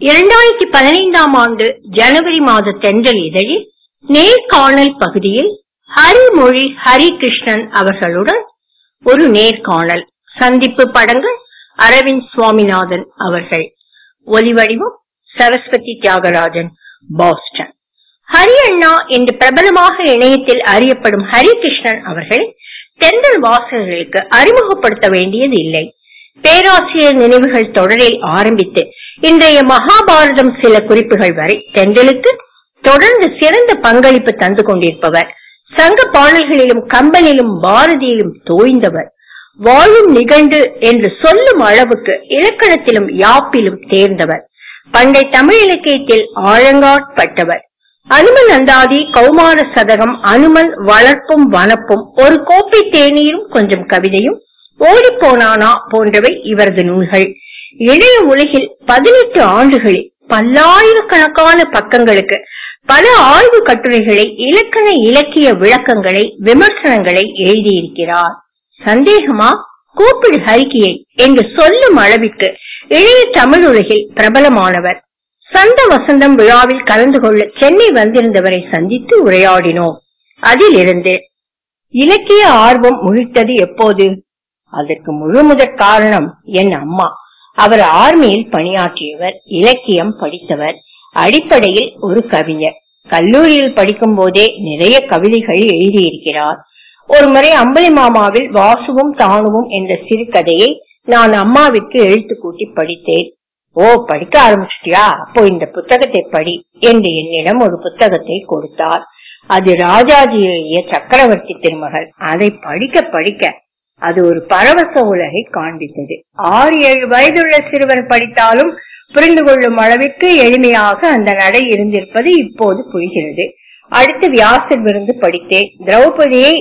இரண்டாயிரத்தி பதினைந்தாம் ஆண்டு ஜனவரி மாத தென்றல் இதழில் நேர்காணல் பகுதியில் ஹரிமொழி ஹரிகிருஷ்ணன் அவர்களுடன் ஒரு நேர்காணல் சந்திப்பு படங்கள் அரவிந்த் சுவாமிநாதன் அவர்கள் ஒலிவடிவம் சரஸ்வதி தியாகராஜன் பாஸ்டன் ஹரி அண்ணா என்று பிரபலமாக இணையத்தில் அறியப்படும் ஹரிகிருஷ்ணன் அவர்களை தென்றல் வாசகர்களுக்கு அறிமுகப்படுத்த வேண்டியது இல்லை பேராசிரியர் நினைவுகள் தொடரில் ஆரம்பித்து இன்றைய மகாபாரதம் சில குறிப்புகள் வரை தென்றலுக்கு தொடர்ந்து சிறந்த பங்களிப்பு தந்து கொண்டிருப்பவர் சங்க பாடல்களிலும் கம்பனிலும் பாரதியிலும் தோய்ந்தவர் வாழும் நிகழ்ந்து என்று சொல்லும் அளவுக்கு இலக்கணத்திலும் யாப்பிலும் தேர்ந்தவர் பண்டை தமிழ் இலக்கியத்தில் ஆழங்காட்பட்டவர் அனுமன் அந்தாதி கௌமார சதகம் அனுமன் வளர்ப்பும் வனப்பும் ஒரு கோப்பை தேநீரும் கொஞ்சம் கவிதையும் ஓடிப்போனானா போன்றவை இவரது நூல்கள் இளைய உலகில் பதினெட்டு ஆண்டுகளில் பல்லாயிரக்கணக்கான பக்கங்களுக்கு பல ஆய்வு கட்டுரைகளை இலக்கண இலக்கிய விளக்கங்களை விமர்சனங்களை எழுதியிருக்கிறார் சந்தேகமா கூப்பிடு ஹரிக்கியை என்று சொல்லும் அளவிற்கு இளைய தமிழ் உலகில் பிரபலமானவர் சந்த வசந்தம் விழாவில் கலந்து கொள்ள சென்னை வந்திருந்தவரை சந்தித்து உரையாடினோம் அதிலிருந்து இலக்கிய ஆர்வம் முழித்தது எப்போது அதற்கு முழு முதற் காரணம் என் அம்மா அவர் ஆர்மியில் பணியாற்றியவர் இலக்கியம் படித்தவர் அடிப்படையில் ஒரு கவிஞர் கல்லூரியில் படிக்கும் போதே நிறைய கவிதைகள் எழுதியிருக்கிறார் ஒரு முறை அம்பலி மாமாவில் வாசுவும் தானுவும் என்ற சிறுகதையை நான் அம்மாவிற்கு எழுத்து கூட்டி படித்தேன் ஓ படிக்க ஆரம்பிச்சிட்டியா அப்போ இந்த புத்தகத்தை படி என்று என்னிடம் ஒரு புத்தகத்தை கொடுத்தார் அது ராஜாஜி எழுதிய சக்கரவர்த்தி திருமகள் அதை படிக்க படிக்க அது ஒரு பரவச உலகை காண்பித்தது ஆறு ஏழு வயதுள்ள சிறுவன் படித்தாலும் புரிந்து கொள்ளும் அளவிற்கு எளிமையாக அந்த நடை இருந்திருப்பது இப்போது புரிகிறது அடுத்து வியாசர் விருந்து படித்தேன் திரௌபதியை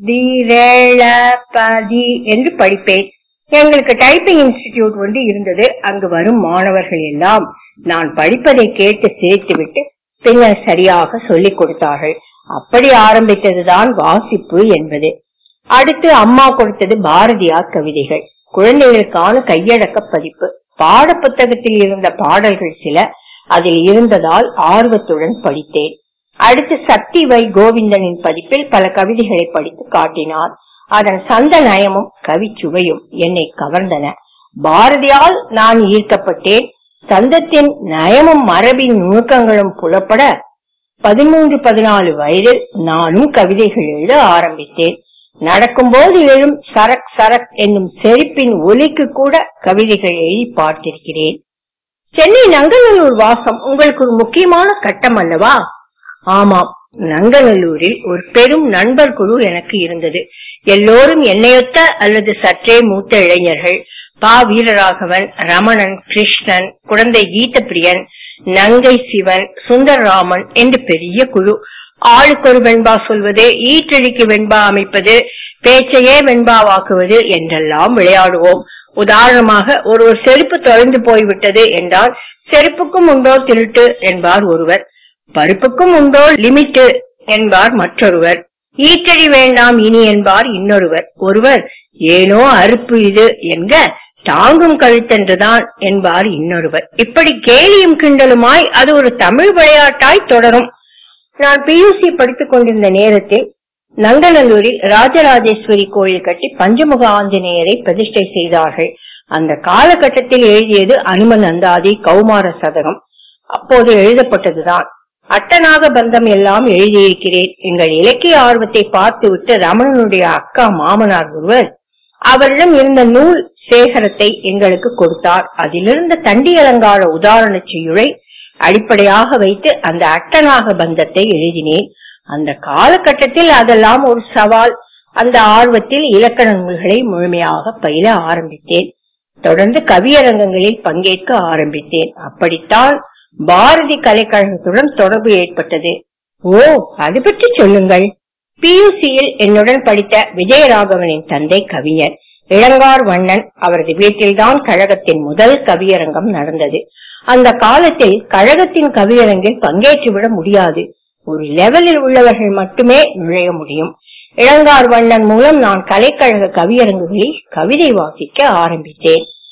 தீரேளபதி என்று படிப்பேன் எங்களுக்கு டைப்பிங் இன்ஸ்டிடியூட் ஒன்று இருந்தது அங்கு வரும் மாணவர்கள் எல்லாம் நான் படிப்பதை கேட்டு சிரித்துவிட்டு பின்னர் சரியாக சொல்லிக் கொடுத்தார்கள் அப்படி ஆரம்பித்ததுதான் வாசிப்பு என்பது அடுத்து அம்மா கொடுத்தது பாரதியார் கவிதைகள் குழந்தைகளுக்கான கையடக்க பதிப்பு பாட புத்தகத்தில் இருந்த பாடல்கள் சில அதில் இருந்ததால் ஆர்வத்துடன் படித்தேன் அடுத்து சக்தி வை கோவிந்தனின் பதிப்பில் பல கவிதைகளை படித்து காட்டினார் அதன் சந்த நயமும் கவிச்சுவையும் என்னை கவர்ந்தன பாரதியால் நான் ஈர்க்கப்பட்டேன் சந்தத்தின் நயமும் மரபின் நுணுக்கங்களும் புலப்பட பதிமூன்று பதினாலு வயதில் நானும் கவிதைகள் எழுத ஆரம்பித்தேன் நடக்கும்போது எழும் சரக் சரக் என்னும் செருப்பின் ஒலிக்கு கூட கவிதைகள் எழுதி பார்த்திருக்கிறேன் சென்னை நங்கநல்லூர் வாசம் உங்களுக்கு ஒரு முக்கியமான கட்டம் அல்லவா ஆமாம் நங்கநல்லூரில் ஒரு பெரும் நண்பர் குழு எனக்கு இருந்தது எல்லோரும் என்னையொத்த அல்லது சற்றே மூத்த இளைஞர்கள் பா வீரராகவன் ரமணன் கிருஷ்ணன் குழந்தை கீதப்பிரியன் நங்கை சிவன் சுந்தரராமன் என்று பெரிய குழு ஆளுக்கு ஒரு வெண்பா சொல்வது ஈற்றடிக்கு வெண்பா அமைப்பது பேச்சையே வெண்பாவாக்குவது என்றெல்லாம் விளையாடுவோம் உதாரணமாக ஒருவர் செருப்பு தொலைந்து போய்விட்டது என்றால் செருப்புக்கும் உண்டோ திருட்டு என்பார் ஒருவர் பருப்புக்கும் உண்டோ லிமிட்டு என்பார் மற்றொருவர் ஈற்றடி வேண்டாம் இனி என்பார் இன்னொருவர் ஒருவர் ஏனோ அறுப்பு இது என்க தாங்கும் கழுத்தென்றுதான் என்பார் இன்னொருவர் இப்படி கேலியும் கிண்டலுமாய் அது ஒரு தமிழ் விளையாட்டாய் தொடரும் நான் பியூசி படித்துக் கொண்டிருந்த நேரத்தில் நங்கநல்லூரில் ராஜராஜேஸ்வரி கோயில் கட்டி பஞ்சமுக ஆஞ்சநேயரை பிரதிஷ்டை செய்தார்கள் அந்த காலகட்டத்தில் எழுதியது அனுமன் அந்தாதி கௌமார சதகம் அப்போது எழுதப்பட்டதுதான் அட்டநாக பந்தம் எல்லாம் எழுதியிருக்கிறேன் எங்கள் இலக்கிய ஆர்வத்தை பார்த்துவிட்டு ரமணனுடைய அக்கா மாமனார் ஒருவர் அவரிடம் இருந்த நூல் சேகரத்தை எங்களுக்கு கொடுத்தார் அதிலிருந்த தண்டி அலங்கார உதாரண செய்யுளை அடிப்படையாக வைத்து அந்த அட்டநாக பந்தத்தை எழுதினேன் அந்த காலகட்டத்தில் அதெல்லாம் ஒரு சவால் அந்த ஆர்வத்தில் இலக்கண நூல்களை முழுமையாக பயில ஆரம்பித்தேன் தொடர்ந்து கவியரங்கங்களில் பங்கேற்க ஆரம்பித்தேன் அப்படித்தான் பாரதி கலைக்கழகத்துடன் தொடர்பு ஏற்பட்டது ஓ அது பற்றி சொல்லுங்கள் பியூசியில் என்னுடன் படித்த விஜயராகவனின் தந்தை கவிஞர் இளங்கார் வண்ணன் அவரது வீட்டில்தான் கழகத்தின் முதல் கவியரங்கம் நடந்தது அந்த காலத்தில் கழகத்தின் கவியரங்கில் பங்கேற்றுவிட முடியாது ஒரு லெவலில் உள்ளவர்கள் மட்டுமே நுழைய முடியும் இளங்கார் வண்ணன் மூலம் நான் கலைக்கழக கவியரங்குகளில் கவிதை வாசிக்க ஆரம்பித்தேன்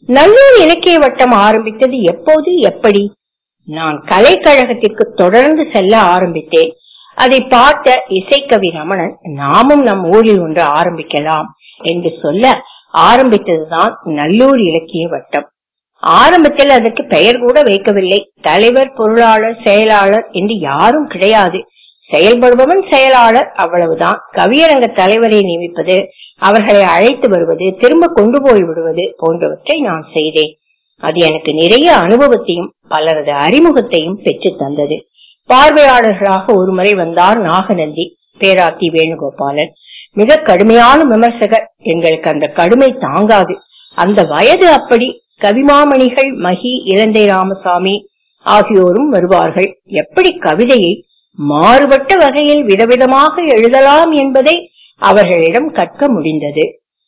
நல்லூர் இலக்கிய வட்டம் ஆரம்பித்தது எப்போது எப்படி நான் கலைக்கழகத்திற்கு தொடர்ந்து செல்ல ஆரம்பித்தேன் அதை பார்த்த இசைக்கவி ரமணன் நாமும் நம் ஊரில் ஒன்று ஆரம்பிக்கலாம் என்று சொல்ல ஆரம்பித்ததுதான் நல்லூர் இலக்கிய வட்டம் ஆரம்பத்தில் அதற்கு பெயர் கூட வைக்கவில்லை தலைவர் பொருளாளர் செயலாளர் என்று யாரும் கிடையாது செயல்படுபவன் செயலாளர் அவ்வளவுதான் கவியரங்க தலைவரை நியமிப்பது அவர்களை அழைத்து வருவது திரும்ப கொண்டு போய் விடுவது போன்றவற்றை நான் செய்தேன் அது எனக்கு நிறைய அனுபவத்தையும் பலரது அறிமுகத்தையும் பெற்று தந்தது பார்வையாளர்களாக ஒருமுறை வந்தார் நாகநந்தி பேராத்தி வேணுகோபாலன் மிக கடுமையான விமர்சகர் எங்களுக்கு அந்த கடுமை தாங்காது அந்த வயது அப்படி கவிமாமணிகள் மகி இலந்தை ராமசாமி ஆகியோரும் வருவார்கள் எப்படி கவிதையை மாறுபட்ட வகையில் விதவிதமாக எழுதலாம் என்பதை அவர்களிடம் கற்க முடிந்தது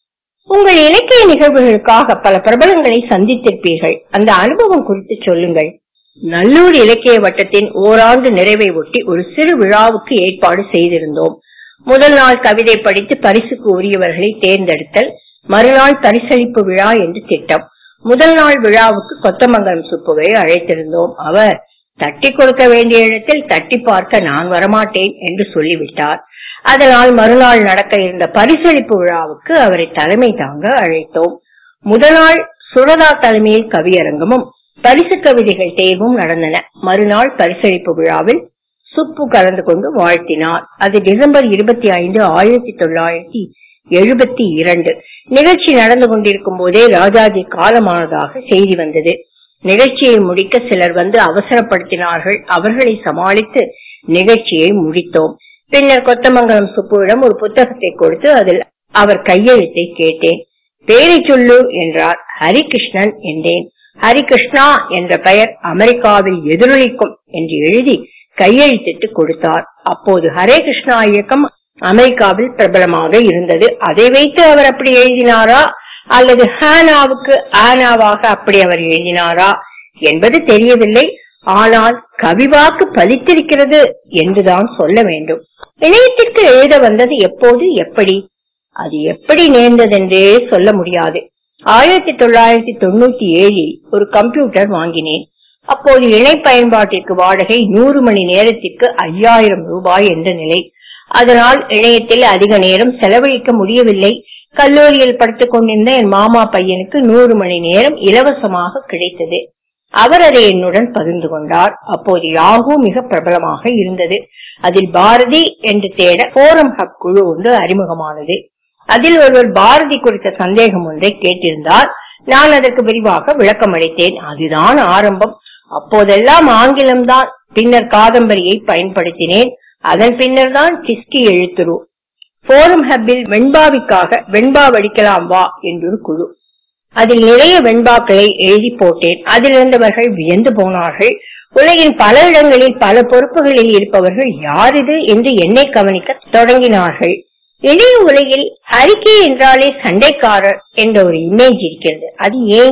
உங்கள் இலக்கிய நிகழ்வுகளுக்காக பல பிரபலங்களை சந்தித்திருப்பீர்கள் அந்த அனுபவம் குறித்து சொல்லுங்கள் நல்லூர் இலக்கிய வட்டத்தின் ஓராண்டு நிறைவை ஒட்டி ஒரு சிறு விழாவுக்கு ஏற்பாடு செய்திருந்தோம் முதல் நாள் கவிதை படித்து பரிசுக்கு உரியவர்களை தேர்ந்தெடுத்தல் மறுநாள் பரிசளிப்பு விழா என்று திட்டம் முதல் நாள் விழாவுக்கு கொத்தமங்கலம் சுப்புவை அழைத்திருந்தோம் அவர் தட்டி கொடுக்க வேண்டிய இடத்தில் தட்டி பார்க்க நான் வரமாட்டேன் என்று சொல்லிவிட்டார் அதனால் மறுநாள் நடக்க இருந்த பரிசளிப்பு விழாவுக்கு அவரை தலைமை தாங்க அழைத்தோம் முதல் நாள் சுரதா தலைமையில் கவியரங்கமும் பரிசு கவிதைகள் தேர்வும் நடந்தன மறுநாள் பரிசளிப்பு விழாவில் சுப்பு கலந்து கொண்டு வாழ்த்தினார் அது டிசம்பர் இருபத்தி ஐந்து ஆயிரத்தி தொள்ளாயிரத்தி எழுபத்தி இரண்டு நிகழ்ச்சி நடந்து கொண்டிருக்கும் போதே ராஜாஜி காலமானதாக செய்தி வந்தது நிகழ்ச்சியை முடிக்க சிலர் வந்து அவசரப்படுத்தினார்கள் அவர்களை சமாளித்து நிகழ்ச்சியை முடித்தோம் பின்னர் கொத்தமங்கலம் சுப்புவிடம் ஒரு புத்தகத்தை கொடுத்து அதில் அவர் கையெழுத்தை கேட்டேன் பேரை சொல்லு என்றார் ஹரிகிருஷ்ணன் என்றேன் ஹரிகிருஷ்ணா என்ற பெயர் அமெரிக்காவில் எதிரொலிக்கும் என்று எழுதி கையெழுத்திட்டு கொடுத்தார் அப்போது ஹரே கிருஷ்ணா இயக்கம் அமெரிக்காவில் பிரபலமாக இருந்தது அதை வைத்து அவர் அப்படி எழுதினாரா அல்லது ஹானாவுக்கு ஆனாவாக அப்படி அவர் எழுதினாரா என்பது தெரியவில்லை ஆனால் கவிவாக்கு பலித்திருக்கிறது என்றுதான் சொல்ல வேண்டும் இணையத்திற்கு எழுத வந்தது எப்போது எப்படி அது எப்படி நேர்ந்ததென்றே சொல்ல முடியாது ஆயிரத்தி தொள்ளாயிரத்தி தொண்ணூத்தி ஏழில் ஒரு கம்ப்யூட்டர் வாங்கினேன் அப்போது இணை பயன்பாட்டிற்கு வாடகை நூறு மணி நேரத்திற்கு ஐயாயிரம் ரூபாய் என்ற நிலை அதனால் இணையத்தில் அதிக நேரம் செலவழிக்க முடியவில்லை கல்லூரியில் படித்துக் கொண்டிருந்த என் மாமா பையனுக்கு நூறு மணி நேரம் இலவசமாக கிடைத்தது அவர் அதை என்னுடன் பகிர்ந்து கொண்டார் அப்போது யாகூ மிக பிரபலமாக இருந்தது அதில் பாரதி என்று தேட போரம் ஹப் குழு ஒன்று அறிமுகமானது அதில் ஒருவர் பாரதி குறித்த சந்தேகம் ஒன்றை கேட்டிருந்தார் நான் அதற்கு விரிவாக விளக்கம் அளித்தேன் அதுதான் ஆரம்பம் அப்போதெல்லாம் ஆங்கிலம்தான் பின்னர் காதம்பரியை பயன்படுத்தினேன் அதன் பின்னர் தான் சிஸ்கி எழுத்துரு போரம் ஹப்பில் வெண்பாவிக்காக வெண்பா வடிக்கலாம் வா என்றொரு குழு அதில் நிறைய வெண்பாக்களை எழுதி போட்டேன் அதில் இருந்தவர்கள் வியந்து போனார்கள் உலகின் பல இடங்களில் பல பொறுப்புகளில் இருப்பவர்கள் யார் இது என்று என்னை கவனிக்க தொடங்கினார்கள் இளைய உலகில் அறிக்கை என்றாலே சண்டைக்காரர் என்ற ஒரு இமேஜ் இருக்கிறது அது ஏன்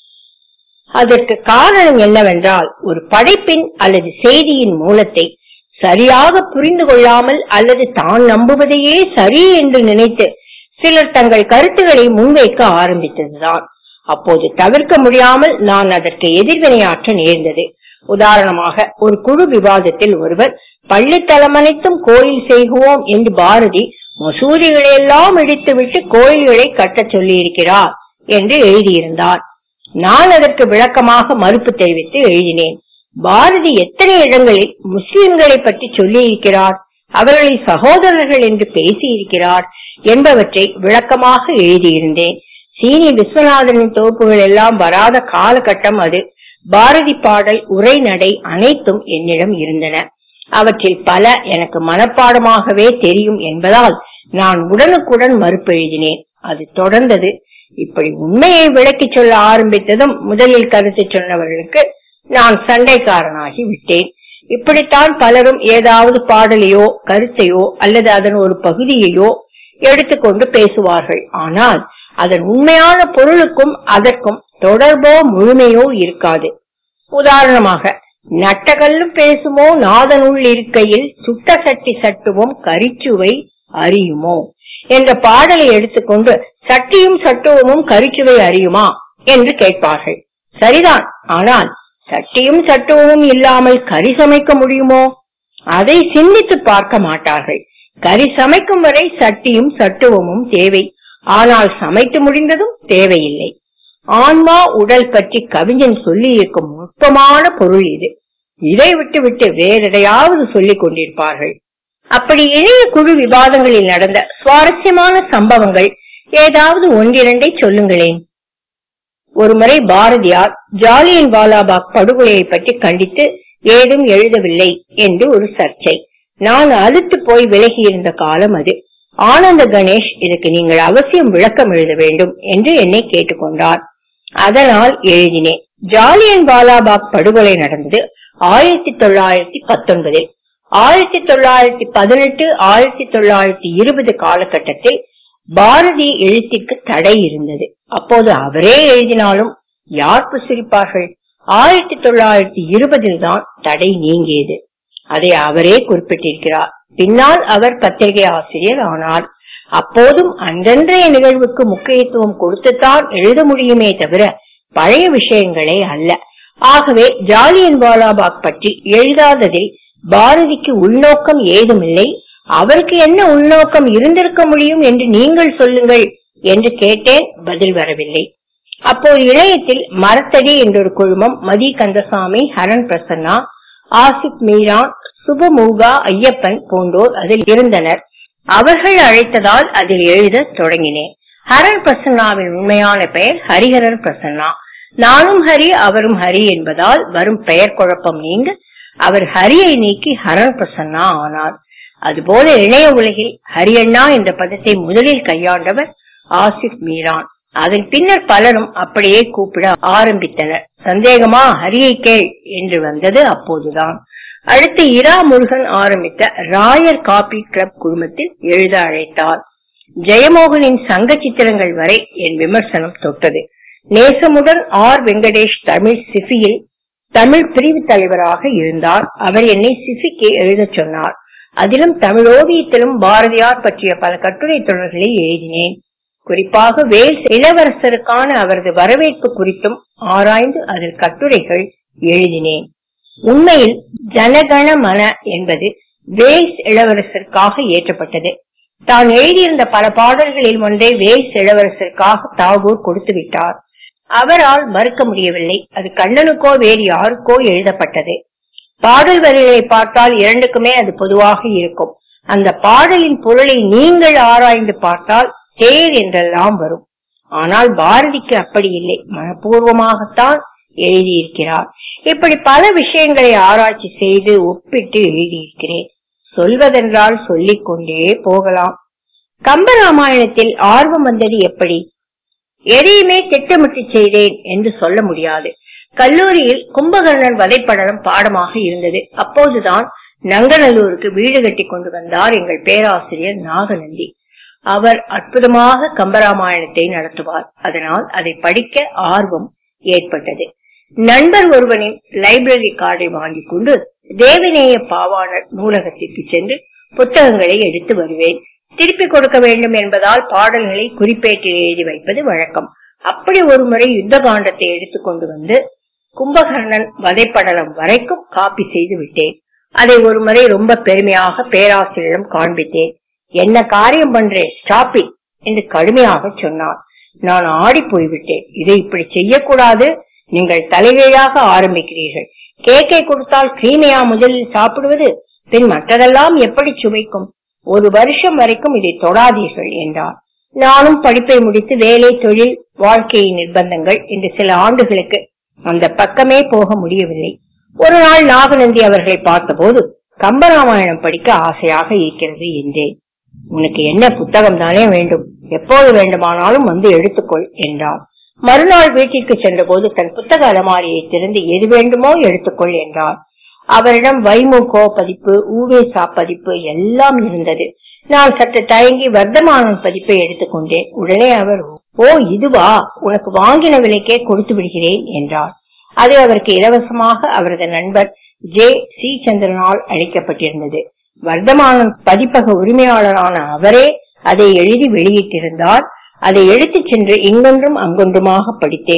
அதற்கு காரணம் என்னவென்றால் ஒரு படைப்பின் அல்லது செய்தியின் மூலத்தை சரியாக புரிந்து கொள்ளாமல் அல்லது தான் நம்புவதையே சரி என்று நினைத்து சிலர் தங்கள் கருத்துக்களை முன்வைக்க ஆரம்பித்ததுதான் அப்போது தவிர்க்க முடியாமல் நான் அதற்கு எதிர்வினையாற்ற நேர்ந்தது உதாரணமாக ஒரு குழு விவாதத்தில் ஒருவர் பள்ளித்தலம் அனைத்தும் கோயில் செய்குவோம் என்று பாரதி மசூதிகளை எல்லாம் இடித்துவிட்டு கோயில்களை கட்டச் சொல்லியிருக்கிறார் என்று எழுதியிருந்தார் நான் அதற்கு விளக்கமாக மறுப்பு தெரிவித்து எழுதினேன் பாரதி எத்தனை இடங்களில் முஸ்லிம்களை பற்றி சொல்லி இருக்கிறார் அவர்களை சகோதரர்கள் என்று பேசியிருக்கிறார் என்பவற்றை விளக்கமாக எழுதியிருந்தேன் சீனி விஸ்வநாதனின் தொகுப்புகள் எல்லாம் வராத காலகட்டம் அது பாரதி பாடல் உரைநடை அனைத்தும் என்னிடம் இருந்தன அவற்றில் பல எனக்கு மனப்பாடமாகவே தெரியும் என்பதால் நான் உடனுக்குடன் மறுப்பு எழுதினேன் அது தொடர்ந்தது இப்படி உண்மையை விளக்கிச் சொல்ல ஆரம்பித்ததும் முதலில் கருத்து சொன்னவர்களுக்கு நான் சண்டைக்காரனாகி விட்டேன் இப்படித்தான் பலரும் ஏதாவது பாடலையோ கருத்தையோ அல்லது அதன் ஒரு பகுதியையோ எடுத்துக்கொண்டு பேசுவார்கள் ஆனால் அதன் உண்மையான பொருளுக்கும் அதற்கும் தொடர்போ முழுமையோ இருக்காது உதாரணமாக நட்டகல்லும் பேசுமோ நாதனுள் இருக்கையில் சுட்ட சட்டி சட்டுவோம் கரிச்சுவை அறியுமோ என்ற பாடலை எடுத்துக்கொண்டு சட்டியும் சட்டுவமும் கரிச்சுவை அறியுமா என்று கேட்பார்கள் சரிதான் ஆனால் சட்டியும் சட்டுவமும் இல்லாமல் கறி சமைக்க முடியுமோ அதை சிந்தித்து பார்க்க மாட்டார்கள் கறி சமைக்கும் வரை சட்டியும் சட்டுவமும் தேவை ஆனால் சமைத்து முடிந்ததும் தேவையில்லை ஆன்மா உடல் பற்றி கவிஞன் சொல்லி இருக்கும் நுட்பமான பொருள் இது இதை விட்டு விட்டு வேறெதையாவது சொல்லிக் கொண்டிருப்பார்கள் அப்படி இணைய குழு விவாதங்களில் நடந்த சுவாரஸ்யமான சம்பவங்கள் ஏதாவது ஒன்றிரண்டை சொல்லுங்களேன் ஒருமுறை பாரதியார் ஜாலியன் வாலாபாக் படுகொலையை பற்றி கண்டித்து ஏதும் எழுதவில்லை என்று ஒரு சர்ச்சை நான் அழுத்து போய் விலகி இருந்த காலம் அது ஆனந்த கணேஷ் இதுக்கு நீங்கள் அவசியம் விளக்கம் எழுத வேண்டும் என்று என்னை கேட்டுக்கொண்டார் அதனால் எழுதினேன் ஜாலியன் வாலாபாக் படுகொலை நடந்தது ஆயிரத்தி தொள்ளாயிரத்தி பத்தொன்பதில் ஆயிரத்தி தொள்ளாயிரத்தி பதினெட்டு ஆயிரத்தி தொள்ளாயிரத்தி இருபது காலகட்டத்தில் பாரதி எழுத்திற்கு தடை இருந்தது அப்போது அவரே எழுதினாலும் யார் புசிரிப்பார்கள் ஆயிரத்தி தொள்ளாயிரத்தி இருபதில் தான் தடை நீங்கியது அதை அவரே குறிப்பிட்டிருக்கிறார் பின்னால் அவர் பத்திரிகை ஆசிரியர் ஆனார் அப்போதும் அன்றன்றைய நிகழ்வுக்கு முக்கியத்துவம் கொடுத்துத்தான் எழுத முடியுமே தவிர பழைய விஷயங்களே அல்ல ஆகவே ஜாலியன் வாலாபாக் பற்றி எழுதாததில் பாரதிக்கு உள்நோக்கம் ஏதுமில்லை அவருக்கு என்ன உள்நோக்கம் இருந்திருக்க முடியும் என்று நீங்கள் சொல்லுங்கள் என்று கேட்டேன் பதில் வரவில்லை அப்போது இணையத்தில் மரத்தடி என்றொரு குழுமம் மதி கந்தசாமி ஹரன் பிரசன்னா ஆசிப் மீரான் சுபமூகா ஐயப்பன் போன்றோர் அதில் இருந்தனர் அவர்கள் அழைத்ததால் அதில் எழுத தொடங்கினேன் ஹரன் பிரசன்னாவின் உண்மையான பெயர் ஹரிஹரன் பிரசன்னா நானும் ஹரி அவரும் ஹரி என்பதால் வரும் பெயர் குழப்பம் நீங்க அவர் ஹரியை நீக்கி ஹரன் பிரசன்னா ஆனார் அதுபோல இணைய உலகில் ஹரியண்ணா என்ற பதத்தை முதலில் கையாண்டவர் ஆசிப் மீரான் அதன் பின்னர் பலரும் அப்படியே கூப்பிட ஆரம்பித்தனர் சந்தேகமா ஹரியை கேள் என்று வந்தது அப்போதுதான் அடுத்து இரா முருகன் ஆரம்பித்த ராயர் காபி கிளப் குழுமத்தில் எழுத அழைத்தார் ஜெயமோகனின் சங்க சித்திரங்கள் வரை என் விமர்சனம் தொட்டது நேசமுடன் ஆர் வெங்கடேஷ் தமிழ் சிஃபியில் தமிழ் பிரிவு தலைவராக இருந்தார் அவர் என்னை சிஃபிக்கு எழுதச் சொன்னார் அதிலும் தமிழ் ஓவியத்திலும் பாரதியார் பற்றிய பல கட்டுரை தொடர்களை எழுதினேன் குறிப்பாக வேல்ஸ் இளவரசருக்கான அவரது வரவேற்பு குறித்தும் ஆராய்ந்து அதில் கட்டுரைகள் எழுதினேன் உண்மையில் ஜனகண மன என்பது வேல்ஸ் இளவரசருக்காக இயற்றப்பட்டது தான் எழுதியிருந்த பல பாடல்களில் ஒன்றை வேல்ஸ் இளவரசருக்காக தாகூர் கொடுத்து விட்டார் அவரால் மறுக்க முடியவில்லை அது கண்ணனுக்கோ வேறு யாருக்கோ எழுதப்பட்டது பாடல் வரிகளை பார்த்தால் இரண்டுக்குமே அது பொதுவாக இருக்கும் அந்த பாடலின் பொருளை நீங்கள் ஆராய்ந்து பார்த்தால் தேர் என்றெல்லாம் வரும் ஆனால் பாரதிக்கு அப்படி இல்லை மனப்பூர்வமாகத்தான் எழுதியிருக்கிறார் இப்படி பல விஷயங்களை ஆராய்ச்சி செய்து ஒப்பிட்டு எழுதியிருக்கிறேன் சொல்வதென்றால் சொல்லிக் கொண்டே போகலாம் கம்பராமாயணத்தில் ஆர்வம் வந்தது எப்படி எதையுமே திட்டமிட்டு செய்தேன் என்று சொல்ல முடியாது கல்லூரியில் கும்பகர்ணன் வதைப்படலம் பாடமாக இருந்தது அப்போதுதான் நங்கநல்லூருக்கு வீடு கட்டி கொண்டு வந்தார் எங்கள் பேராசிரியர் நாகநந்தி அவர் அற்புதமாக கம்பராமாயணத்தை நடத்துவார் அதனால் அதை படிக்க ஆர்வம் ஏற்பட்டது நண்பர் ஒருவனின் லைப்ரரி கார்டை வாங்கிக் கொண்டு தேவநேய பாவாணர் நூலகத்திற்கு சென்று புத்தகங்களை எடுத்து வருவேன் திருப்பி கொடுக்க வேண்டும் என்பதால் பாடல்களை குறிப்பேட்டில் எழுதி வைப்பது வழக்கம் அப்படி ஒரு முறை யுத்த காண்டத்தை எடுத்துக் கொண்டு வந்து கும்பகர்ணன் வதைப்படலம் வரைக்கும் காப்பி செய்து விட்டேன் அதை ஒரு முறை ரொம்ப பெருமையாக பேராசிரியரிடம் காண்பித்தேன் என்ன காரியம் பண்றேன் ஸ்டாப்பிங் என்று கடுமையாக சொன்னார் நான் ஆடி போய்விட்டேன் இதை இப்படி செய்யக்கூடாது நீங்கள் தலைகீழாக ஆரம்பிக்கிறீர்கள் கேக்கை கொடுத்தால் கிரீமையா முதலில் சாப்பிடுவது பின் மற்றதெல்லாம் எப்படி சுவைக்கும் ஒரு வருஷம் வரைக்கும் இதை தொடாதீர்கள் என்றார் நானும் படிப்பை முடித்து வேலை தொழில் வாழ்க்கையின் நிர்பந்தங்கள் என்று சில ஆண்டுகளுக்கு அந்த பக்கமே போக முடியவில்லை ஒரு நாள் நாகநந்தி அவர்களை பார்த்தபோது கம்பராமாயணம் படிக்க ஆசையாக இருக்கிறது என்றேன் உனக்கு என்ன புத்தகம் தானே வேண்டும் எப்போது வேண்டுமானாலும் வந்து எடுத்துக்கொள் என்றார் மறுநாள் வீட்டிற்கு சென்றபோது தன் புத்தக அலமாரியை திறந்து எது வேண்டுமோ எடுத்துக்கொள் என்றார் அவரிடம் வைமுகோ பதிப்பு ஊவேசா பதிப்பு எல்லாம் இருந்தது நான் சற்று தயங்கி வர்த்தமானன் பதிப்பை எடுத்துக்கொண்டேன் உடனே அவர் ஓ இதுவா உனக்கு வாங்கின விலைக்கே கொடுத்து விடுகிறேன் என்றார் அது அவருக்கு இலவசமாக அவரது நண்பர் ஜே சி சந்திரனால் அளிக்கப்பட்டிருந்தது வர்த்தமானன் பதிப்பக உரிமையாளரான அவரே அதை எழுதி வெளியிட்டிருந்தார் அதை எடுத்துச் சென்று இங்கொன்றும் அங்கொன்றுமாக படித்தேன்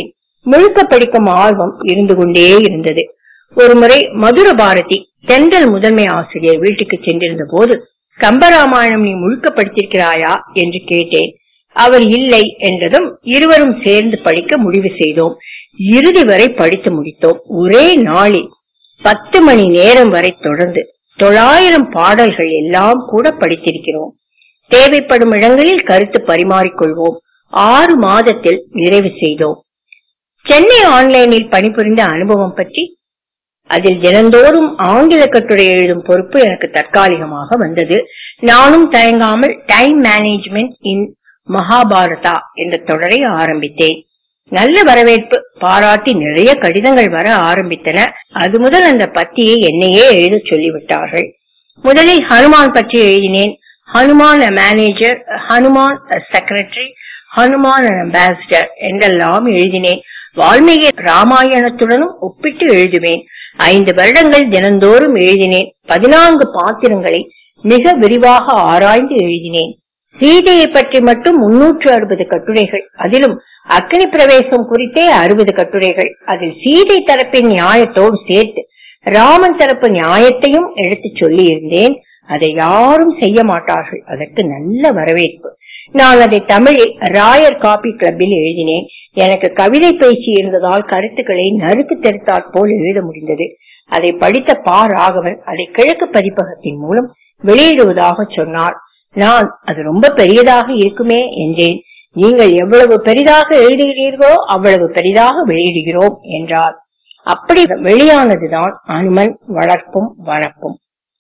முழுக்க படிக்கும் ஆர்வம் இருந்து கொண்டே இருந்தது ஒருமுறை மதுர பாரதி தென்றல் முதன்மை ஆசிரியர் வீட்டுக்கு சென்றிருந்த போது கம்பராமாயணம் நீ முழுக்க படித்திருக்கிறாயா என்று கேட்டேன் அவர் இல்லை என்றதும் இருவரும் சேர்ந்து படிக்க முடிவு செய்தோம் இறுதி வரை படித்து முடித்தோம் ஒரே நாளில் பத்து மணி நேரம் வரை தொடர்ந்து தொள்ளாயிரம் பாடல்கள் எல்லாம் கூட படித்திருக்கிறோம் தேவைப்படும் இடங்களில் கருத்து பரிமாறிக்கொள்வோம் ஆறு மாதத்தில் நிறைவு செய்தோம் சென்னை ஆன்லைனில் பணிபுரிந்த அனுபவம் பற்றி அதில் தினந்தோறும் ஆங்கில கட்டுரை எழுதும் பொறுப்பு எனக்கு தற்காலிகமாக வந்தது நானும் தயங்காமல் டைம் மேனேஜ்மெண்ட் இன் மகாபாரதா என்ற தொடரை ஆரம்பித்தேன் நல்ல வரவேற்பு பாராட்டி நிறைய கடிதங்கள் வர ஆரம்பித்தன அது முதல் அந்த பத்தியை என்னையே எழுத சொல்லிவிட்டார்கள் முதலில் ஹனுமான் பற்றி எழுதினேன் Hanuman manager Hanuman secretary Hanuman ambassador என்றெல்லாம் எழுதினேன் வால்மீகி ராமாயணத்துடனும் ஒப்பிட்டு எழுதுவேன் ஐந்து வருடங்கள் தினந்தோறும் எழுதினேன் பதினான்கு பாத்திரங்களை மிக விரிவாக ஆராய்ந்து எழுதினேன் சீதையை பற்றி மட்டும் முன்னூற்று அறுபது கட்டுரைகள் அதிலும் அக்னி பிரவேசம் குறித்தே அறுபது கட்டுரைகள் அதில் சீதை தரப்பின் நியாயத்தோடு சேர்த்து ராமன் தரப்பு நியாயத்தையும் எடுத்துச் சொல்லி இருந்தேன் அதை யாரும் செய்ய மாட்டார்கள் அதற்கு நல்ல வரவேற்பு நான் அதை தமிழில் ராயர் காபி கிளப்பில் எழுதினேன் எனக்கு கவிதை பேச்சு இருந்ததால் கருத்துக்களை நறுக்கு தெரித்தாற் போல் எழுத முடிந்தது அதை படித்த பா ராகவன் அதை கிழக்கு பதிப்பகத்தின் மூலம் வெளியிடுவதாக சொன்னார் நான் அது ரொம்ப பெரியதாக இருக்குமே என்றேன் நீங்கள் எவ்வளவு பெரிதாக எழுதுகிறீர்களோ அவ்வளவு பெரிதாக வெளியிடுகிறோம் என்றார் அப்படி வெளியானதுதான் அனுமன் வளர்ப்பும் வளர்ப்பும்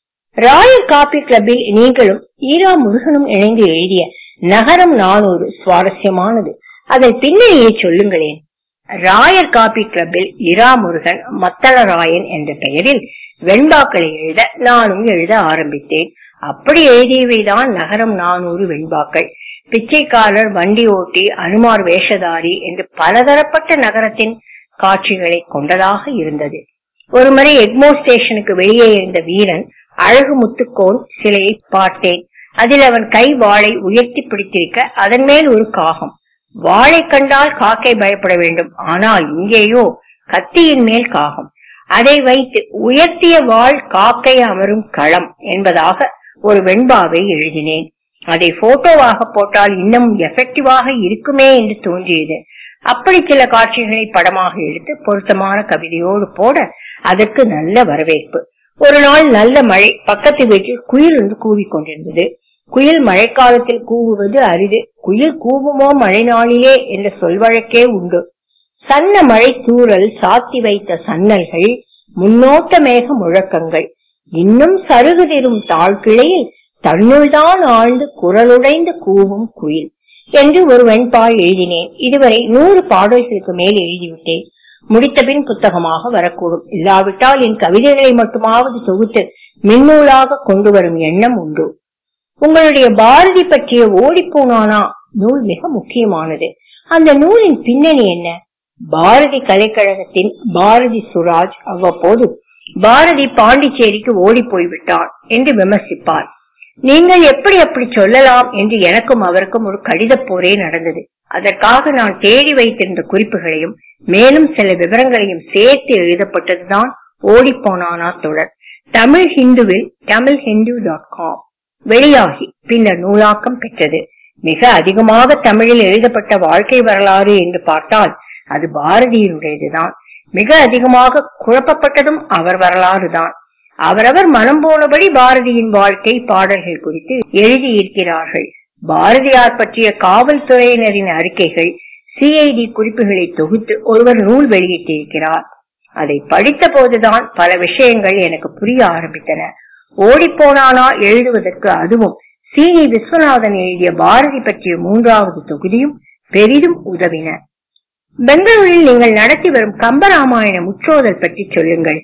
ராயல் காபி கிளப்பில் நீங்களும் ஈரா முருகனும் இணைந்து எழுதிய நகரம் நானூறு சுவாரஸ்யமானது அதன் பின்னணியை சொல்லுங்களேன் ராயர் காபி கிளப்பில் இரா முருகன் மத்தளராயன் என்ற பெயரில் வெண்பாக்களை எழுத நானும் எழுத ஆரம்பித்தேன் அப்படி எழுதியவைதான் நகரம் நானூறு வெண்பாக்கள் பிச்சைக்காரர் வண்டி ஓட்டி அனுமார் வேஷதாரி என்று பலதரப்பட்ட நகரத்தின் காட்சிகளை கொண்டதாக இருந்தது ஒருமுறை எக்மோ ஸ்டேஷனுக்கு வெளியே இருந்த வீரன் அழகு முத்துக்கோன் சிலையை பார்த்தேன் அதில் அவன் கை வாளை உயர்த்தி பிடித்திருக்க அதன் மேல் ஒரு காகம் வாளை கண்டால் காக்கை பயப்பட வேண்டும் ஆனால் இங்கேயோ கத்தியின் மேல் காகம் அதை வைத்து உயர்த்திய வாள் காக்கை அமரும் களம் என்பதாக ஒரு வெண்பாவை எழுதினேன் அதை போட்டோவாக போட்டால் இன்னும் எஃபெக்டிவாக இருக்குமே என்று தோன்றியது அப்படி சில காட்சிகளை படமாக எடுத்து பொருத்தமான கவிதையோடு போட அதற்கு நல்ல வரவேற்பு ஒரு நாள் நல்ல மழை பக்கத்து வீட்டில் குயில் வந்து கூவிக்கொண்டிருந்தது குயில் மழைக்காலத்தில் கூவுவது அரிது குயில் கூவுமோ மழை நாளிலே என்ற சொல்வழக்கே உண்டு சன்ன மழை தூறல் சாத்தி வைத்த சன்னல்கள் முன்னோட்ட மேக முழக்கங்கள் இன்னும் சருகுதிரும் தாழ்கிளையில் தன்னுள்தான் ஆழ்ந்து குரலுடைந்து கூவும் குயில் என்று ஒரு வெண்பா எழுதினேன் இதுவரை நூறு பாடல்களுக்கு மேல் எழுதிவிட்டேன் முடித்தபின் புத்தகமாக வரக்கூடும் இல்லாவிட்டால் என் கவிதைகளை மட்டுமாவது தொகுத்து மின்னூலாக கொண்டு வரும் எண்ணம் உண்டு உங்களுடைய பாரதி பற்றிய ஓடிப்போனானா நூல் மிக முக்கியமானது அந்த நூலின் பின்னணி என்ன பாரதி கலைக்கழகத்தின் பாரதி சுராஜ் அவ்வப்போது பாரதி பாண்டிச்சேரிக்கு ஓடி போய்விட்டான் என்று விமர்சிப்பார் நீங்கள் எப்படி அப்படி சொல்லலாம் என்று எனக்கும் அவருக்கும் ஒரு கடித போரே நடந்தது அதற்காக நான் தேடி வைத்திருந்த குறிப்புகளையும் மேலும் சில விவரங்களையும் சேர்த்து எழுதப்பட்டதுதான் ஓடிப்போனானா தொடர் தமிழ் ஹிந்துவில் தமிழ் ஹிந்து டாட் காம் வெளியாகி பின்னர் நூலாக்கம் பெற்றது மிக அதிகமாக தமிழில் எழுதப்பட்ட வாழ்க்கை வரலாறு என்று பார்த்தால் அது பாரதியினுடையதுதான் மிக அதிகமாக குழப்பப்பட்டதும் அவர் வரலாறு தான் அவரவர் மனம் போனபடி பாரதியின் வாழ்க்கை பாடல்கள் குறித்து எழுதியிருக்கிறார்கள் பாரதியார் பற்றிய காவல்துறையினரின் அறிக்கைகள் சிஐடி குறிப்புகளை தொகுத்து ஒருவர் நூல் வெளியிட்டிருக்கிறார் அதை படித்த போதுதான் பல விஷயங்கள் எனக்கு புரிய ஆரம்பித்தன ஓடிப்போனானா எழுதுவதற்கு அதுவும் சீனி விஸ்வநாதன் எழுதிய பாரதி பற்றிய மூன்றாவது தொகுதியும் பெரிதும் உதவின பெங்களூரில் நீங்கள் நடத்தி வரும் கம்பராமாயண முற்றோதல் பற்றி சொல்லுங்கள்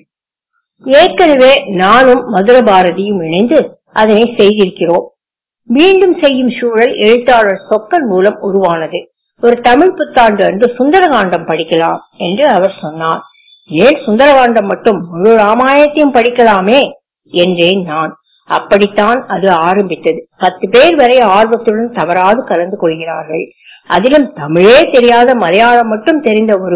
ஏற்கனவே நானும் மதுர பாரதியும் இணைந்து அதனை செய்திருக்கிறோம் மீண்டும் செய்யும் சூழல் எழுத்தாளர் சொக்கன் மூலம் உருவானது ஒரு தமிழ் புத்தாண்டு அன்று சுந்தரகாண்டம் படிக்கலாம் என்று அவர் சொன்னார் ஏன் சுந்தரகாண்டம் மட்டும் முழு ராமாயணத்தையும் படிக்கலாமே என்றேன் நான் அப்படித்தான் அது ஆரம்பித்தது பத்து பேர் வரை ஆர்வத்துடன் தவறாது கலந்து கொள்கிறார்கள் அதிலும் தமிழே தெரியாத மலையாளம் மட்டும் தெரிந்த ஒருவர்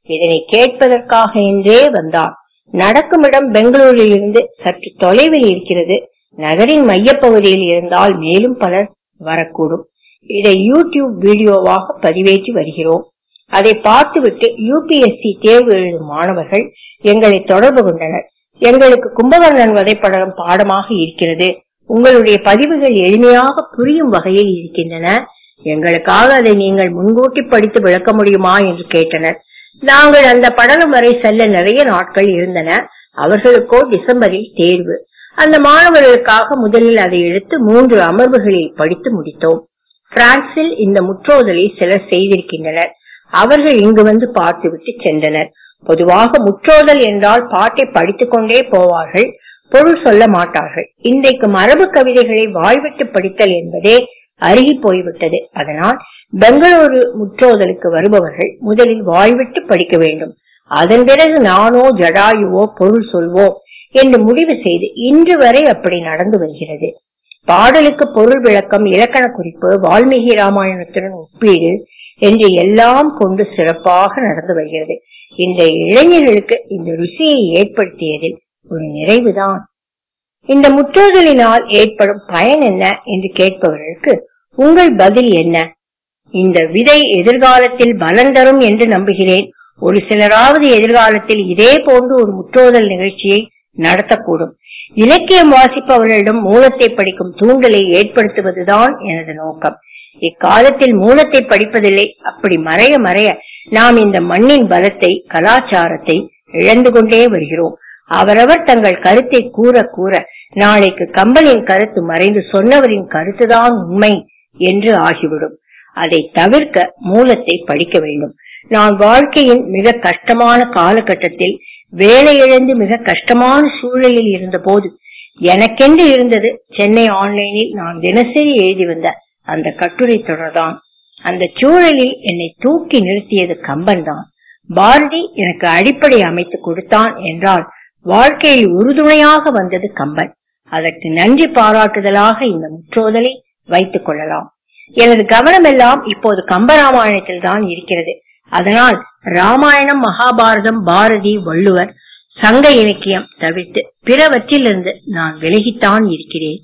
இதனை கேட்பதற்காக என்றே வந்தார் நடக்குமிடம் பெங்களூரில் இருந்து சற்று தொலைவில் இருக்கிறது நகரின் மையப்பகுதியில் இருந்தால் மேலும் பலர் வரக்கூடும் இதை யூடியூப் வீடியோவாக பதிவேற்றி வருகிறோம் அதை பார்த்துவிட்டு யூபிஎஸ்சி தேர்வு எழுதும் மாணவர்கள் எங்களை தொடர்பு கொண்டனர் எங்களுக்கு கும்பகர்ணன் வதைப்படம் பாடமாக இருக்கிறது உங்களுடைய பதிவுகள் எளிமையாக புரியும் வகையில் இருக்கின்றன எங்களுக்காக அதை நீங்கள் முன்கூட்டி படித்து விளக்க முடியுமா என்று கேட்டனர் நாங்கள் அந்த படலம் வரை செல்ல நிறைய நாட்கள் இருந்தன அவர்களுக்கோ டிசம்பரில் தேர்வு அந்த மாணவர்களுக்காக முதலில் அதை எடுத்து மூன்று அமர்வுகளில் படித்து முடித்தோம் பிரான்சில் இந்த முற்றோதலை சிலர் செய்திருக்கின்றனர் அவர்கள் இங்கு வந்து பார்த்துவிட்டு சென்றனர் பொதுவாக முற்றோதல் என்றால் பாட்டை படித்துக் கொண்டே போவார்கள் பொருள் சொல்ல மாட்டார்கள் இன்றைக்கு மரபு கவிதைகளை வாய்விட்டு படித்தல் என்பதே அருகி போய்விட்டது அதனால் பெங்களூரு முற்றோதலுக்கு வருபவர்கள் முதலில் வாய்விட்டு படிக்க வேண்டும் அதன் பிறகு நானோ ஜடாயுவோ பொருள் சொல்வோம் என்று முடிவு செய்து இன்று வரை அப்படி நடந்து வருகிறது பாடலுக்கு பொருள் விளக்கம் இலக்கண குறிப்பு வால்மீகி ராமாயணத்துடன் ஒப்பீடு என்று எல்லாம் கொண்டு சிறப்பாக நடந்து வருகிறது இந்த இளைஞர்களுக்கு இந்த ருசியை ஏற்படுத்தியதில் ஒரு நிறைவுதான் இந்த முற்றோதலினால் ஏற்படும் பயன் என்ன என்று கேட்பவர்களுக்கு உங்கள் பதில் என்ன இந்த விதை எதிர்காலத்தில் பலன் தரும் என்று நம்புகிறேன் ஒரு சிலராவது எதிர்காலத்தில் இதே போன்று ஒரு முற்றோதல் நிகழ்ச்சியை நடத்தக்கூடும் இலக்கியம் வாசிப்பவர்களிடம் மூலத்தை படிக்கும் தூண்டலை ஏற்படுத்துவதுதான் எனது நோக்கம் இக்காலத்தில் மூலத்தை படிப்பதில்லை அப்படி மறைய மறைய நாம் இந்த மண்ணின் பலத்தை கலாச்சாரத்தை இழந்து கொண்டே வருகிறோம் அவரவர் தங்கள் கருத்தை கூற கூற நாளைக்கு கம்பனின் கருத்து மறைந்து சொன்னவரின் கருத்துதான் உண்மை என்று ஆகிவிடும் அதை தவிர்க்க மூலத்தை படிக்க வேண்டும் நான் வாழ்க்கையின் மிக கஷ்டமான காலகட்டத்தில் வேலை இழந்து மிக கஷ்டமான சூழலில் இருந்த போது எனக்கென்று இருந்தது சென்னை ஆன்லைனில் நான் தினசரி எழுதி வந்த அந்த கட்டுரை தொடர்தான் அந்த சூழலில் என்னை தூக்கி நிறுத்தியது கம்பன் தான் பாரதி எனக்கு அடிப்படை அமைத்து கொடுத்தான் என்றால் வாழ்க்கையில் உறுதுணையாக வந்தது கம்பன் அதற்கு நன்றி பாராட்டுதலாக இந்த முற்றோதலை வைத்துக் கொள்ளலாம் எனது கவனம் எல்லாம் இப்போது கம்பராமாயணத்தில் தான் இருக்கிறது அதனால் ராமாயணம் மகாபாரதம் பாரதி வள்ளுவர் சங்க இலக்கியம் தவிர்த்து பிறவற்றிலிருந்து நான் விலகித்தான் இருக்கிறேன்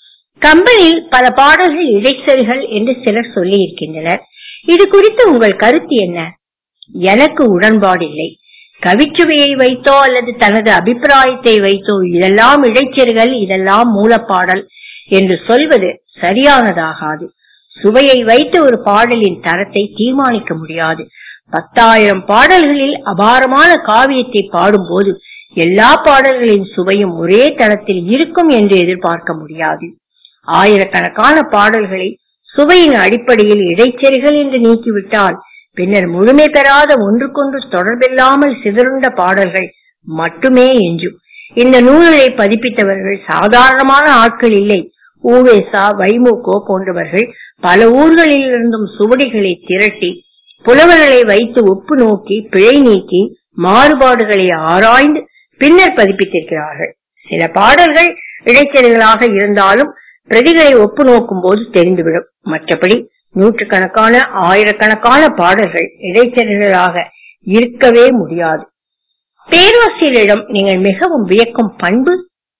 கம்பனில் பல பாடல்கள் இடைச்செறிகள் என்று சிலர் சொல்லி இருக்கின்றனர் இது குறித்து உங்கள் கருத்து என்ன எனக்கு உடன்பாடில்லை கவிச்சுவையை வைத்தோ அல்லது தனது அபிப்பிராயத்தை வைத்தோ இதெல்லாம் இடைச்செருகள் இதெல்லாம் மூலப்பாடல் என்று சொல்வது சரியானதாகாது சுவையை வைத்து ஒரு பாடலின் தரத்தை தீர்மானிக்க முடியாது பத்தாயிரம் பாடல்களில் அபாரமான காவியத்தை பாடும்போது எல்லா பாடல்களின் சுவையும் ஒரே தளத்தில் இருக்கும் என்று எதிர்பார்க்க முடியாது ஆயிரக்கணக்கான பாடல்களை சுவையின் அடிப்படையில் இடைச்செறிகள் என்று நீக்கிவிட்டால் பின்னர் முழுமை பெறாத ஒன்றுக்கொன்று தொடர்பில்லாமல் சிதறுண்ட பாடல்கள் மட்டுமே எஞ்சும் இந்த நூல்களை பதிப்பித்தவர்கள் சாதாரணமான ஆட்கள் இல்லை ஊவேசா வைமுகோ போன்றவர்கள் பல ஊர்களில் இருந்தும் சுவடிகளை திரட்டி புலவர்களை வைத்து ஒப்பு நோக்கி பிழை நீக்கி மாறுபாடுகளை ஆராய்ந்து பின்னர் பதிப்பித்திருக்கிறார்கள் சில பாடல்கள் இடைச்செறிகளாக இருந்தாலும் பிரதிகளை ஒப்பு நோக்கும் போது தெரிந்துவிடும் மற்றபடி நூற்றுக்கணக்கான ஆயிரக்கணக்கான பாடல்கள் இடைச்செறிகளாக இருக்கவே முடியாது பேராசிரியரிடம் நீங்கள் மிகவும் வியக்கும் பண்பு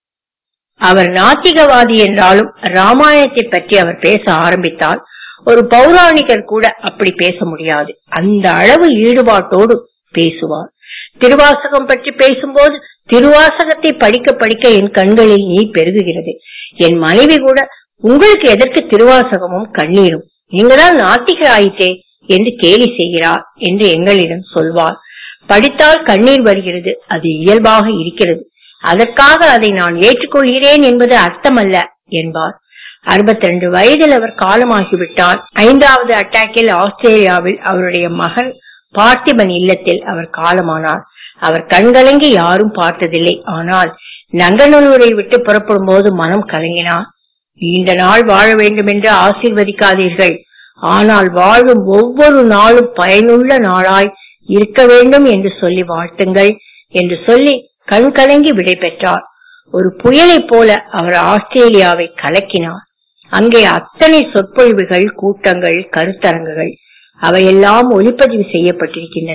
அவர் நாத்திகவாதி என்றாலும் ராமாயணத்தை பற்றி அவர் பேச ஆரம்பித்தால் ஒரு பௌராணிகர் கூட அப்படி பேச முடியாது அந்த அளவு ஈடுபாட்டோடு பேசுவார் திருவாசகம் பற்றி பேசும்போது திருவாசகத்தை படிக்க படிக்க என் கண்களில் நீர் பெருகுகிறது என் மனைவி கூட உங்களுக்கு எதற்கு திருவாசகமும் கண்ணீரும் நீங்கதான் நாத்திகர் ஆயிட்டே என்று கேலி செய்கிறார் என்று எங்களிடம் சொல்வார் படித்தால் கண்ணீர் வருகிறது அது இயல்பாக இருக்கிறது அதற்காக அதை நான் ஏற்றுக்கொள்கிறேன் என்பது அர்த்தமல்ல என்பார் அறுபத்தி ரெண்டு வயதில் அவர் காலமாகிவிட்டார் ஐந்தாவது அட்டாக்கில் ஆஸ்திரேலியாவில் அவருடைய மகன் பார்த்திபன் இல்லத்தில் அவர் காலமானார் அவர் கண்கலங்கி யாரும் பார்த்ததில்லை ஆனால் நங்கநல்லூரை விட்டு புறப்படும் போது மனம் கலங்கினார் நீண்ட நாள் வாழ வேண்டும் என்று ஆசீர்வதிக்காதீர்கள் ஆனால் வாழும் ஒவ்வொரு நாளும் பயனுள்ள நாளாய் இருக்க வேண்டும் என்று சொல்லி வாழ்த்துங்கள் என்று சொல்லி கண் கலங்கி விடை பெற்றார் ஒரு புயலைப் போல அவர் ஆஸ்திரேலியாவை கலக்கினார் அங்கே அத்தனை சொற்பொழிவுகள் கூட்டங்கள் கருத்தரங்குகள் அவையெல்லாம் ஒளிப்பதிவு செய்யப்பட்டிருக்கின்றன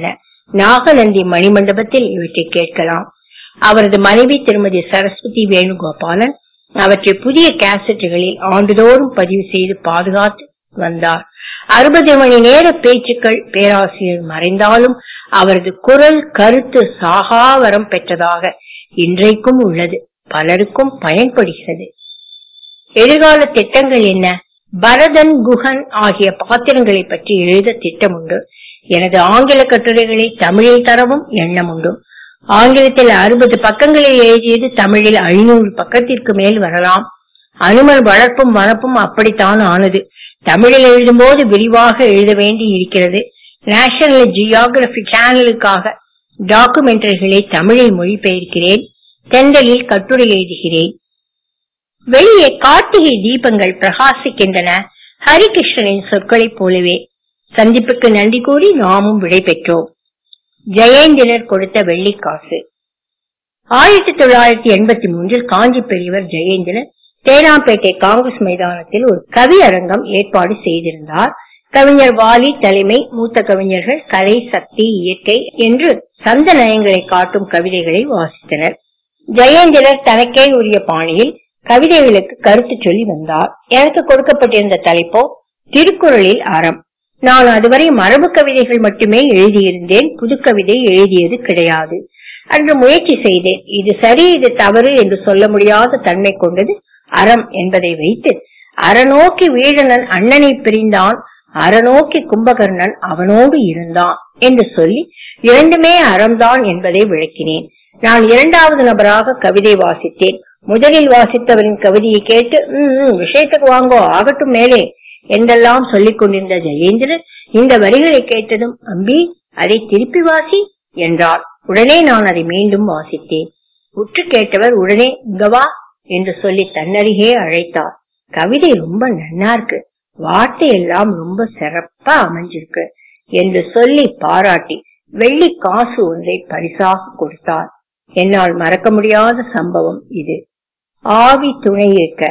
நாகநந்தி மணிமண்டபத்தில் இவற்றை கேட்கலாம் அவரது மனைவி திருமதி சரஸ்வதி வேணுகோபாலன் அவற்றை புதிய கேசட்டுகளில் ஆண்டுதோறும் பதிவு செய்து பாதுகாத்து வந்தார் அறுபது மணி நேர பேச்சுக்கள் பேராசிரியர் மறைந்தாலும் அவரது குரல் கருத்து சாகாவரம் பெற்றதாக இன்றைக்கும் உள்ளது பலருக்கும் பயன்படுகிறது எதிர்கால திட்டங்கள் என்ன பரதன் குஹன் ஆகிய பாத்திரங்களை பற்றி எழுத திட்டமுண்டு எனது ஆங்கில கட்டுரைகளை தமிழில் தரவும் எண்ணம் உண்டு ஆங்கிலத்தில் அறுபது பக்கங்களில் எழுதியது தமிழில் ஐநூறு பக்கத்திற்கு மேல் வரலாம் அனுமன் வளர்ப்பும் வனப்பும் அப்படித்தான் ஆனது தமிழில் எழுதும்போது விரிவாக எழுத வேண்டி இருக்கிறது நேஷனல் ஜியோகிராபி சேனலுக்காக டாக்குமெண்டரிகளை தமிழில் மொழிபெயர்க்கிறேன் தென்றலில் கட்டுரை எழுதுகிறேன் வெளியே கார்த்திகை தீபங்கள் பிரகாசிக்கின்றன ஹரிகிருஷ்ணனின் சொற்களைப் போலவே சந்திப்புக்கு நன்றி கூறி நாமும் விடை பெற்றோம் ஜெயேந்திரர் கொடுத்த வெள்ளிக்காசு ஆயிரத்தி தொள்ளாயிரத்தி எண்பத்தி மூன்றில் காஞ்சி பெரியவர் ஜெயேந்திரன் தேனாம்பேட்டை காங்கிரஸ் மைதானத்தில் ஒரு கவி அரங்கம் ஏற்பாடு செய்திருந்தார் கவிஞர் வாலி தலைமை மூத்த கவிஞர்கள் கலை சக்தி இயற்கை என்று சந்த நயங்களை காட்டும் கவிதைகளை வாசித்தனர் ஜெயேந்திரர் தனக்கே உரிய பாணியில் கவிதைகளுக்கு கருத்து சொல்லி வந்தார் எனக்கு கொடுக்கப்பட்டிருந்த தலைப்போ திருக்குறளில் அறம் நான் அதுவரை மரபு கவிதைகள் மட்டுமே எழுதியிருந்தேன் புது கவிதை எழுதியது கிடையாது அன்று முயற்சி செய்தேன் இது சரி இது தவறு என்று சொல்ல முடியாத தன்மை கொண்டது அறம் என்பதை வைத்து அறநோக்கி வீழனன் அண்ணனை பிரிந்தான் அறநோக்கி கும்பகர்ணன் அவனோடு இருந்தான் என்று சொல்லி இரண்டுமே அறம்தான் என்பதை விளக்கினேன் நான் இரண்டாவது நபராக கவிதை வாசித்தேன் முதலில் வாசித்தவரின் கவிதையை கேட்டு "ம், விஷயத்துக்கு வாங்கோ ஆகட்டும் மேலே என்றெல்லாம் சொல்லிக் கொண்டிருந்த ஜெயேந்திரன் இந்த வரிகளை கேட்டதும் அம்பி அதை திருப்பி வாசி என்றார் உடனே நான் அதை மீண்டும் வாசித்தேன் உற்று கேட்டவர் உடனே இங்க வா என்று சொல்லி தன்னருகே அழைத்தார் கவிதை ரொம்ப நன்னா இருக்கு வார்த்தை எல்லாம் ரொம்ப சிறப்பா அமைஞ்சிருக்கு என்று சொல்லி பாராட்டி வெள்ளி காசு ஒன்றை பரிசாக கொடுத்தார் என்னால் மறக்க முடியாத சம்பவம் இது ஆவி துணை இருக்க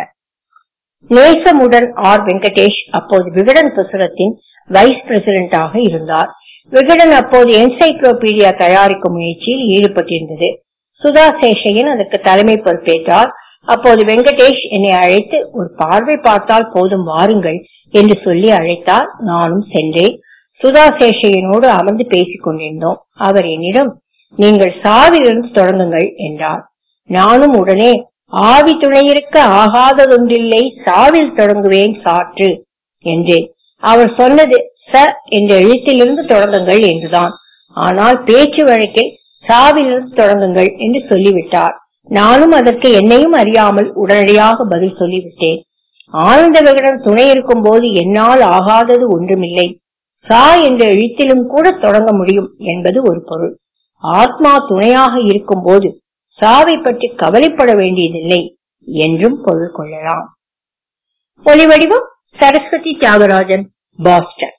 நேசமுடன் ஆர் வெங்கடேஷ் அப்போது விகடன் புஸ்தகத்தின் வைஸ் பிரசிடென்டாக இருந்தார் விகடன் அப்போது என்சைக்ளோபீடியா தயாரிக்கும் முயற்சியில் ஈடுபட்டிருந்தது சுதா சேஷையன் அதற்கு தலைமை பொறுப்பேற்றார் அப்போது வெங்கடேஷ் என்னை அழைத்து ஒரு பார்வை பார்த்தால் போதும் வாருங்கள் என்று சொல்லி அழைத்தார் நானும் சென்றேன் சுதா சேஷையனோடு அமர்ந்து பேசிக் கொண்டிருந்தோம் அவர் என்னிடம் நீங்கள் சாவிலிருந்து தொடங்குங்கள் என்றார் நானும் உடனே ஆவி துணையிருக்க ஆகாததொன்றில்லை சாவில் தொடங்குவேன் சாற்று என்றேன் அவர் சொன்னது ச என்ற எழுத்திலிருந்து தொடங்குங்கள் என்றுதான் ஆனால் பேச்சு வழக்கில் சாவிலிருந்து தொடங்குங்கள் என்று சொல்லிவிட்டார் நானும் அதற்கு என்னையும் அறியாமல் உடனடியாக பதில் சொல்லிவிட்டேன் ஆனந்த விகடன் துணை இருக்கும் போது என்னால் ஆகாதது ஒன்றுமில்லை சா என்ற எழுத்திலும் கூட தொடங்க முடியும் என்பது ஒரு பொருள் ஆத்மா துணையாக இருக்கும் போது சாவை பற்றி கவலைப்பட வேண்டியதில்லை என்றும் பொருள் கொள்ளலாம் ஒலிவடிவம் சரஸ்வதி தியாகராஜன் பாஸ்டன்